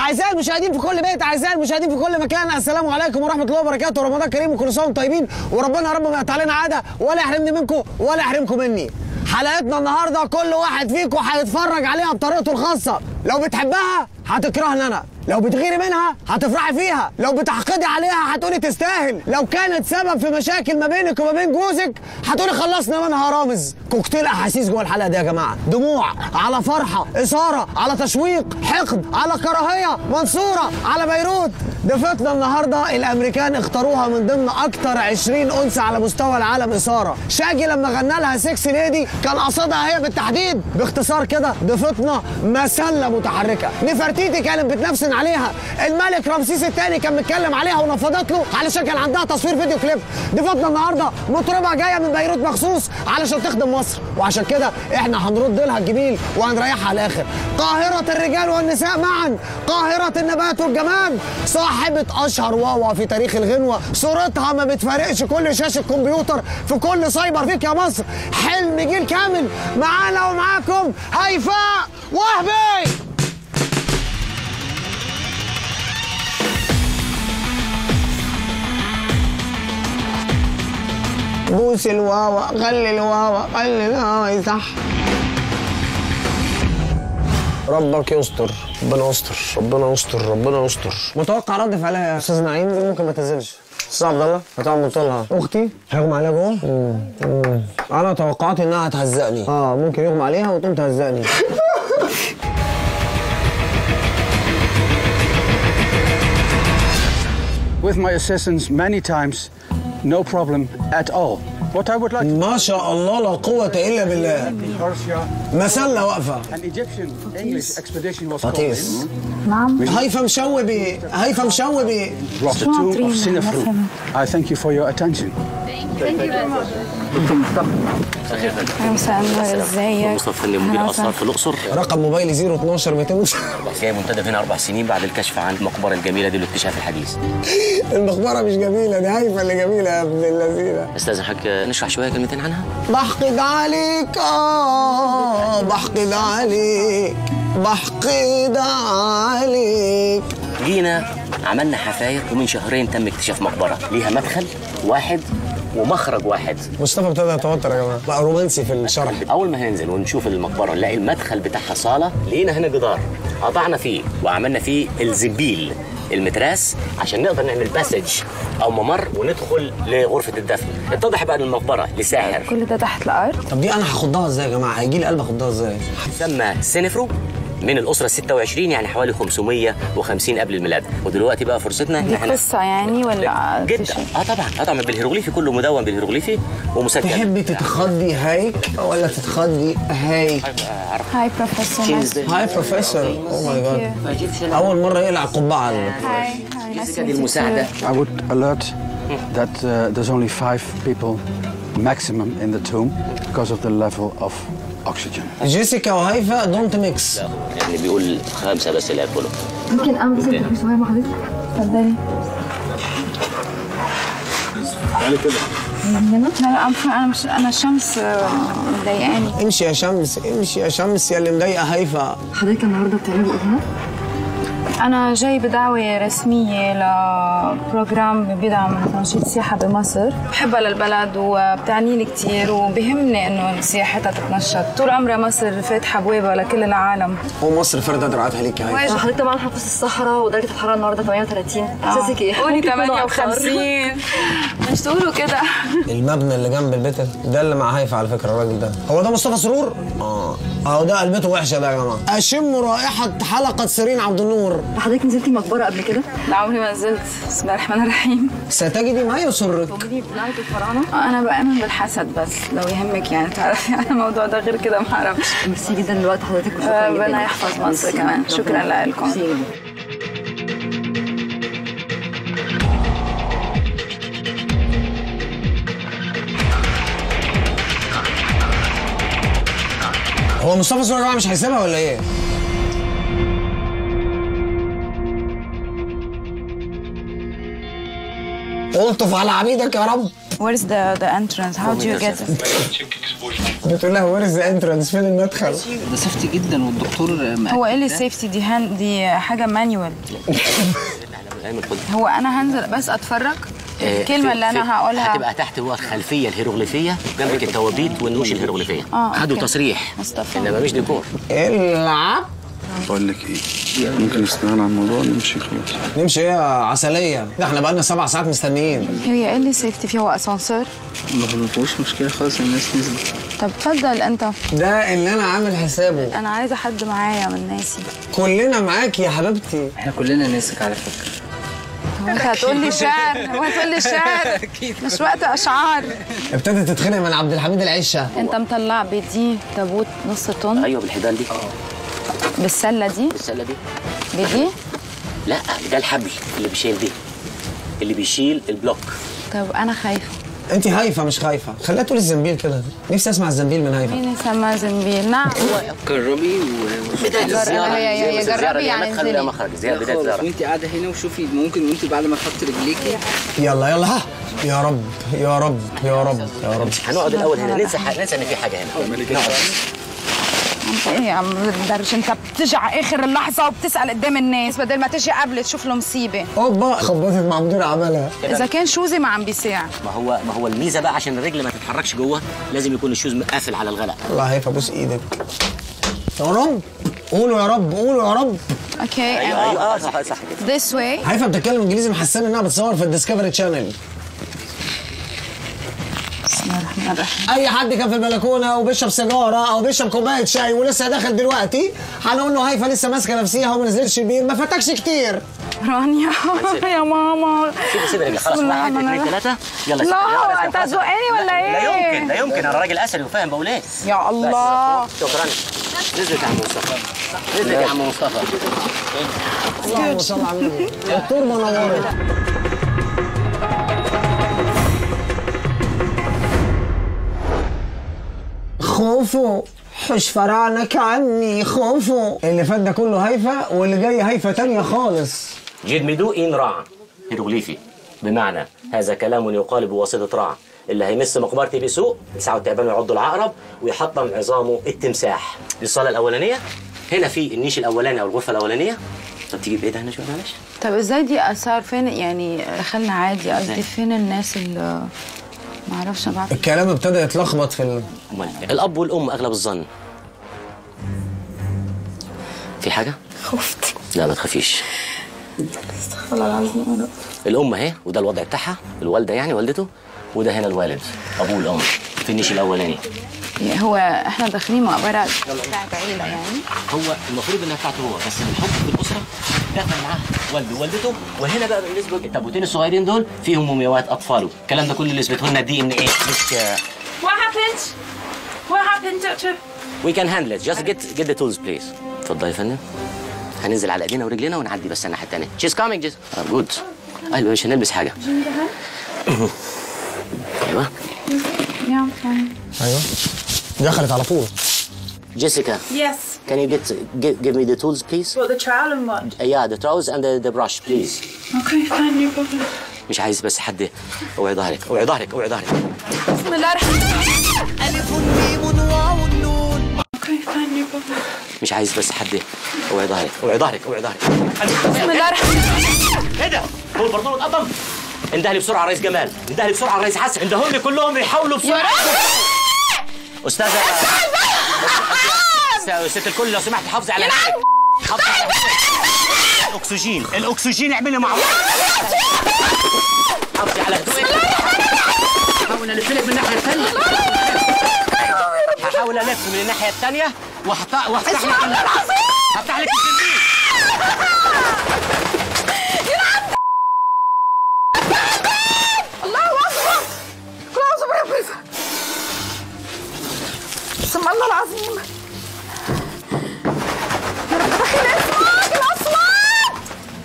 اعزائي المشاهدين في كل بيت اعزائي المشاهدين في كل مكان السلام عليكم ورحمه الله وبركاته رمضان كريم وكل سنه وانتم طيبين وربنا يا رب ما يقطع علينا عاده ولا يحرمني منكم ولا يحرمكم مني حلقتنا النهارده كل واحد فيكم هيتفرج عليها بطريقته الخاصه لو بتحبها هتكرهني انا لو بتغيري منها هتفرحي فيها لو بتحقدي عليها هتقولي تستاهل لو كانت سبب في مشاكل ما بينك وما بين جوزك هتقولي خلصنا منها رامز كوكتيل احاسيس جوه الحلقه دي يا جماعه دموع على فرحه اثاره على تشويق حقد على كراهيه منصوره على بيروت ضيفتنا النهارده الامريكان اختاروها من ضمن اكتر 20 انثى على مستوى العالم اثاره شاجي لما غنى لها سكس ليدي كان قصدها هي بالتحديد باختصار كده ضيفتنا مسله متحركه نفرتيتي كانت بتنفسن عليها الملك رمسيس الثاني كان متكلم عليها ونفضت له علشان كان عندها تصوير فيديو كليب ضيفتنا النهارده مطربه جايه من بيروت مخصوص علشان تخدم مصر وعشان كده احنا هنرد لها الجميل وهنريحها على الاخر قاهره الرجال والنساء معا قاهره النبات والجمال صاحبه اشهر واوا في تاريخ الغنوه صورتها ما بتفارقش كل شاشه كمبيوتر في كل سايبر فيك يا مصر حلم جيل كامل معانا ومعاكم هيفاء وهبي بوس الواوا خلي الواوا خلي الواوا يصح ربك يستر ربنا يستر ربنا يستر ربنا يستر متوقع رد فعلها يا استاذ نعيم ممكن ما تنزلش استاذ عبد الله هتقعد قلت لها اختي هيغمى عليها جوه انا توقعت انها هتهزقني اه ممكن يغمى عليها وتقوم تهزقني with my assistants many times, no problem at all. What I would like ما شاء الله لا قوة إلا بالله Persia, مسلة واقفة an Egyptian English expedition was called بطيس in. نعم هيفا مشوي بي هيفا مشوي بي Rock the tomb of Sinafru. I thank you for your attention. مساء النور ازيك مصطفى فني مدير اثار في الاقصر رقم موبايلي 012 200 جاي منتدب هنا اربع سنين بعد الكشف عن المقبره الجميله دي والاكتشاف الحديث المقبرة مش جميلة دي هيفا اللي جميلة يا ابن اللذينة استاذن حضرتك نشرح شويه كلمتين عنها بحقد عليك اه بحقد عليك بحقد عليك جينا عملنا حفاير ومن شهرين تم اكتشاف مقبره ليها مدخل واحد ومخرج واحد مصطفى ابتدى يتوتر يا جماعة بقى رومانسي في الشرح اول ما هننزل ونشوف المقبره نلاقي المدخل بتاعها صاله لقينا هنا جدار قطعنا فيه وعملنا فيه الزبيل المتراس عشان نقدر نعمل باسج او ممر وندخل لغرفه الدفن اتضح بقى ان المقبره لساحر كل ده تحت الارض طب دي انا هخضها ازاي يا جماعة هيجي لي قلب اخضها ازاي سمى سينفرو من الاسره ال 26 يعني حوالي 550 قبل الميلاد ودلوقتي بقى فرصتنا ان دي احنا قصة يعني ولا في جدا شيء؟ اه طبعا اه طبعا بالهيروغليفي كله مدون بالهيروغليفي ومسجل تحبي تتخضي هيك ولا تتخضي هيك هاي بروفيسور هاي بروفيسور او ماي جاد اول مرة يقلع القبعة هاي هاي دي المساعده I would alert that uh, there's only five people maximum in the tomb because of the level of oxygen. جيسيكا وهيفا دونت ميكس يعني بيقول خمسه بس اللي هيدخلوا ممكن اعمل سيلفي صغير مع حضرتك اتفضلي لا لا أنا- انا مش انا الشمس آه، مضايقاني امشي يا شمس امشي يا شمس يا اللي مضايقة هيفا حضرتك النهارده بتعملي ايه هنا؟ انا جاي بدعوه رسميه لبروجرام بيدعم تنشيط سياحه بمصر بحبها للبلد وبتعني لي كثير وبهمني انه سياحتها تتنشط طول عمرها مصر فاتحه ابوابها لكل العالم هو مصر فردة دراعاتها ليك يا هيفا حضرتك طبعا حافظ الصحراء ودرجه الحراره النهارده 38 احساسك ايه؟ قولي ممكن يكون أكتر. 58 مش تقولوا كده المبنى اللي جنب البيت ده اللي مع هيفا على فكره الراجل ده هو ده مصطفى سرور اه اهو ده قلبته وحشه ده يا جماعه اشم رائحه حلقه سيرين عبد النور حضرتك نزلتي مقبره قبل كده؟ لا عمري ما نزلت بسم الله الرحمن الرحيم ستجدي ما يسرك موجودين في نهايه الفراعنه انا بامن بالحسد بس لو يهمك يعني تعرفي عن الموضوع ده غير كده ما اعرفش ميرسي جدا لوقت حضرتك وشكرا جدا ربنا يحفظ مصر كمان شكرا لكم ميرسي جدا هو مصطفى سرور يا جماعه مش هيسيبها ولا ايه الطف على عبيدك يا رب Where's the the entrance? How do you get it? بتقول لها وير ذا انترنس فين المدخل ده سيفتي جدا والدكتور مأكد هو ايه اللي ده. سيفتي دي هان دي حاجة مانيوال هو انا هنزل بس اتفرج الكلمة اللي انا هقولها هتبقى تحت هو الخلفيه الهيروغليفيه جنبك التوابيت والنوش الهيروغليفيه آه، خدوا أوكي. تصريح مصطفى. انما مش ديكور العب بقول لك ايه ممكن نستغنى عن الموضوع ونمشي خلاص نمشي ايه يا عسليه ده احنا بقالنا سبع ساعات مستنيين هي ايه اللي سيفتي فيه هو اسانسير ما فيهوش مشكله خالص الناس نزلت طب اتفضل انت ده اللي انا عامل حسابه انا عايزة حد معايا من ناسي كلنا معاك يا حبيبتي احنا كلنا ناسك على فكره هو انت هتقول لي شعر هو هتقول لي شعر مش وقت اشعار ابتدت تتخانق من عبد الحميد العشه انت مطلع بدي تابوت نص طن ايوه بالحبال دي بالسلة دي السله دي بدي لا ده الحبل اللي بيشيل دي اللي بيشيل البلوك طب انا خايفة انت هايفه مش خايفه خليها تقول الزنبيل كده نفسي اسمع الزنبيل من هايفه مين يسمى زنبيل نعم جربي و بدايه جر- الزياره هي- هي- هي بس الزيارة جربي ليها يعني مدخل وليها انزلي. مخرج زياره بدايه خالص الزياره وانت قاعده هنا وشوفي ممكن وانت بعد ما تحطي رجليكي يلا يلا ها يا رب يا رب يا رب يا رب هنقعد الاول هنا ننسى ننسى ان في حاجه هنا نقعد. انت ايه يا عم درش انت بتيجي على اخر اللحظه وبتسال قدام الناس بدل ما تيجي قبل تشوف له مصيبه اوبا خبطت مع مدير عملها اذا كان شوزي ما عم بيساع ما هو ما هو الميزه بقى عشان الرجل ما تتحركش جوه لازم يكون الشوز قافل على الغلق الله هيفا بوس ايدك يا رب قولوا يا رب قولوا يا رب اوكي ايوه ايوه اه صح صح كده this way هيفا بتتكلم انجليزي محسن انها بتصور في الديسكفري تشانل بسم الله الرحمن الرحيم اي حد كان في البلكونه وبيشرب سيجاره او بيشرب كوبايه شاي ولسه داخل دلوقتي هنقول له هيفا لسه ماسكه نفسيها وما نزلتش البير ما فاتكش كتير رانيا يا ماما سيب سيب رجلي خلاص بسم الله واحد الرحمن اثنين الرحيم. ثلاثه يلا لا، يلا، يلا، انت خلاص. هتزقني ولا لا ايه؟ يمكن لا يمكن انا راجل اثري وفاهم بقول ايه يا الله بس. شكرا نزلت يا عم مصطفى نزلت يا عم مصطفى اللهم صل على النبي دكتور منور خوفو حش فرعنك عني خوفو اللي فات ده كله هيفا واللي جاي هيفا تانية خالص جد مدو إن رع هيروغليفي بمعنى هذا كلام يقال بواسطة رع اللي هيمس مقبرتي بسوء يسعى التعبان ويعض العقرب ويحطم عظامه التمساح دي الصالة الأولانية هنا في النيش الأولاني أو الغرفة الأولانية طب تيجي بإيدها هنا شوية معلش طب ازاي دي اثار فين يعني دخلنا عادي قصدي فين الناس اللي ما اعرفش بعرف الكلام ابتدى يتلخبط في ال... أمال الأب والأم أغلب الظن في حاجة؟ خفت لا ما تخافيش والله العظيم انا الأم أهي وده الوضع بتاعها الوالدة يعني والدته وده هنا الوالد أبوه والأم في النيش الأولاني يعني هو احنا داخلين مقبره بتاعت عيله يعني هو المفروض انها بتاعته هو بس الحب في الاسره دخل معاه والده ووالدته وهنا بقى بالنسبه للتابوتين الصغيرين دول فيهم مومياوات اطفاله الكلام ده كله اللي اثبته لنا دي ان ايه مش What happened? What happened, Doctor? وي كان هاندل ات جاست جيت جيت ذا تولز بليز اتفضل يا فندم هننزل على ايدينا ورجلينا ونعدي بس الناحيه الثانيه شيز كامينج جيس جود ايوه مش هنلبس حاجه ايوه يا فاهم ايوه دخلت على طول جيسيكا Yes. can you get give, give me the tools please What, the trowel and what? Uh, yeah the trowels and the, the brush please Okay, fine, no problem. مش عايز بس حد اوعي ظهرك اوعي ظهرك اوعي ظهرك بسم الله الرحمن Okay, fine, no problem. مش عايز بس حد اوعي ظهرك اوعي ظهرك اوعي ظهرك بسم الله الرحمن ايه ده؟ هو البرطمان اتقطم انده لي بسرعه رئيس جمال انده لي بسرعه رئيس حسن اندهوا لي كلهم يحاولوا يا بسرعه رب استاذه أستاذة- ست الكل لو سمحت حافظي على نفسك حافظي على نفسك الاكسجين الاكسجين اعملي معروف حافظي على هدوءك هحاول الف لك من الناحيه الثانيه هحاول الف من الناحيه الثانيه وافتح وافتح لك ال- هفتح لك الزنبيل الله اكبر كل اعوذ برب بسم الله العظيم يا رب دخل اسمك الاصوات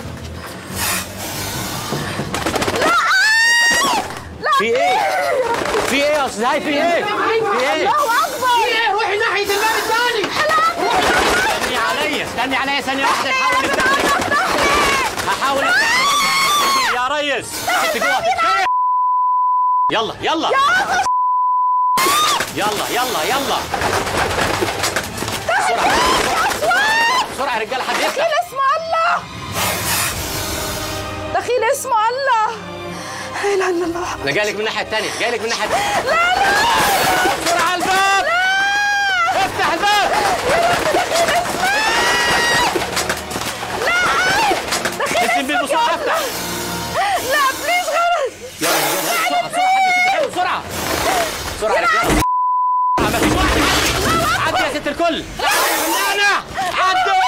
في ايه؟ في ايه يا استاذ هاي في ايه؟ في ايه؟ الله اكبر روحي ناحيه الباب الثاني استني عليا استني عليا ثانية واحدة هحاول افتح لك هحاول افتح لك يا ريس انت جوه هتتخنق يلا يلا يلا يلا يلا بسرعة بسرعة يا رجالة حد يفتح دخيل اسم الله دخيل اسم الله لا اله الا الله انا جاي لك من الناحية التانية جاي لك من الناحية التانية لا لا بسرعة على الباب افتح الباب الزنبيل بسرعة افتح لا بليز غلط يلا يلا بسرعة بسرعة بسرعة يا رجالة ما فيش واحد عدي عدي يا ست الكل انا عدي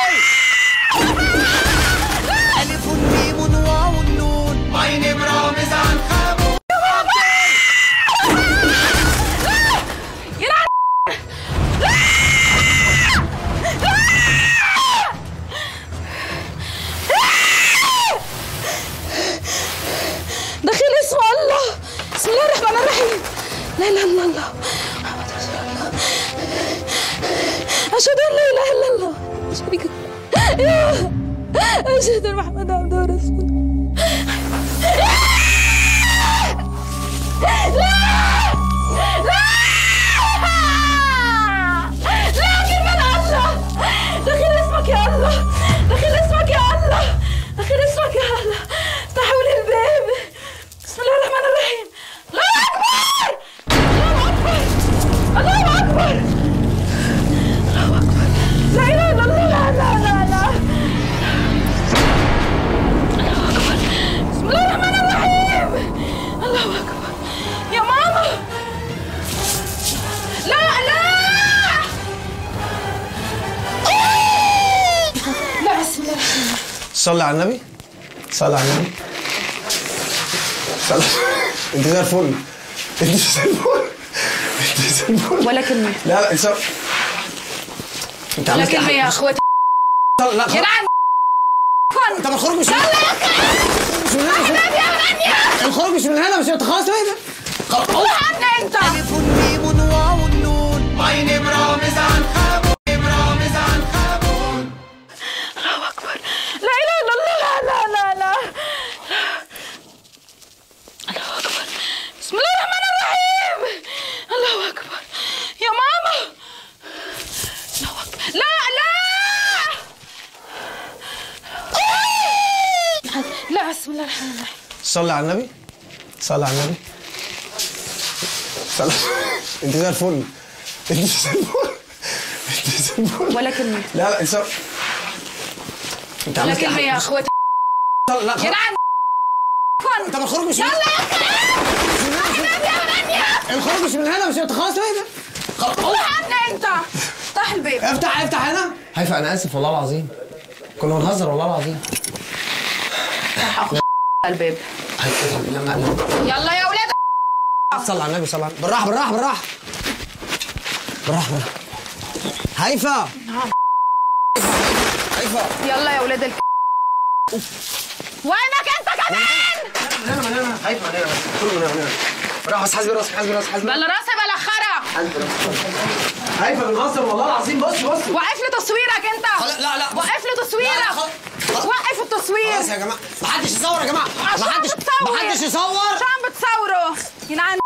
دخيل اسم الله بسم الله الرحمن الرحيم لا اله الا الله محمد رسول الله اشهد ان لا اله الا الله شريك له اشهد ان محمد عبده ورسوله لا كلمة الله دخيل اسمك يا الله دخيل اسمك يا الله دخيل اسمك يا الله افتحوا لي الباب بسم الله الرحمن الرحيم الله أكبر الله أكبر الله أكبر الله أكبر لا إله إلا الله لا لا لا لا الله أكبر بسم الله الرحمن الرحيم الله أكبر يا ماما لا لا لا بسم الله الرحمن الرحيم صلي على النبي صلي على النبي صلي انت زي الفل انت زي الفل انت زي الفل ولا كلمة لا لا انت انت ولا عملت كلمة يا اخواتي صل- لا خلاص جدعان انت الخروج مش مش من هنا الخروج مش من هنا مش انت خلاص ايه ده خلاص عنا انت الله اكبر لا اله الا الله لا لا لا لا الله اكبر بسم الله الرحمن الرحيم الله اكبر يا ماما الله اكبر لا لا لا بسم الله الرحمن الرحيم صلي على النبي صلي على النبي صلي انت زي الفل انت زي الفل انت زي الفل ولا كلمة لا لا انت انت ولا عملت كلمة يا اخواتي صل- لا خلاص جدعان انت الخروج مش يلا الخروج مش من هنا مش انت خلاص ايه ده خلاص عنا انت افتح الباب افتح افتح هنا هيفا انا اسف والله العظيم كنا بنهزر والله العظيم الباب هيفا لما لما يلا يا ولاد صلى على النبي صلى الله عليه وسلم بالراحه بالراحه بالراحه بالراحه بالراحه هيفا هيفا يلا يا ولاد الك... وينك انت كمان من هنا من هنا هيفا من هنا بس كله من هنا من هنا بالراحه بس حاسبي راسك حاسبي راسك حاسبي بلا راسي بلا خرا حاسبي راسك هيفا بنهزر والله العظيم بص بص وقف لي تصويرك انت خلاص، لا، لا، بص. وقف لي تصويرك لا، خلاص. خلاص. وقف التصوير خلاص يا جماعه ما حدش يصور يا جماعه شو ما عم حدش بتصور ما حدش يصور شو عم بتصوروا ينعن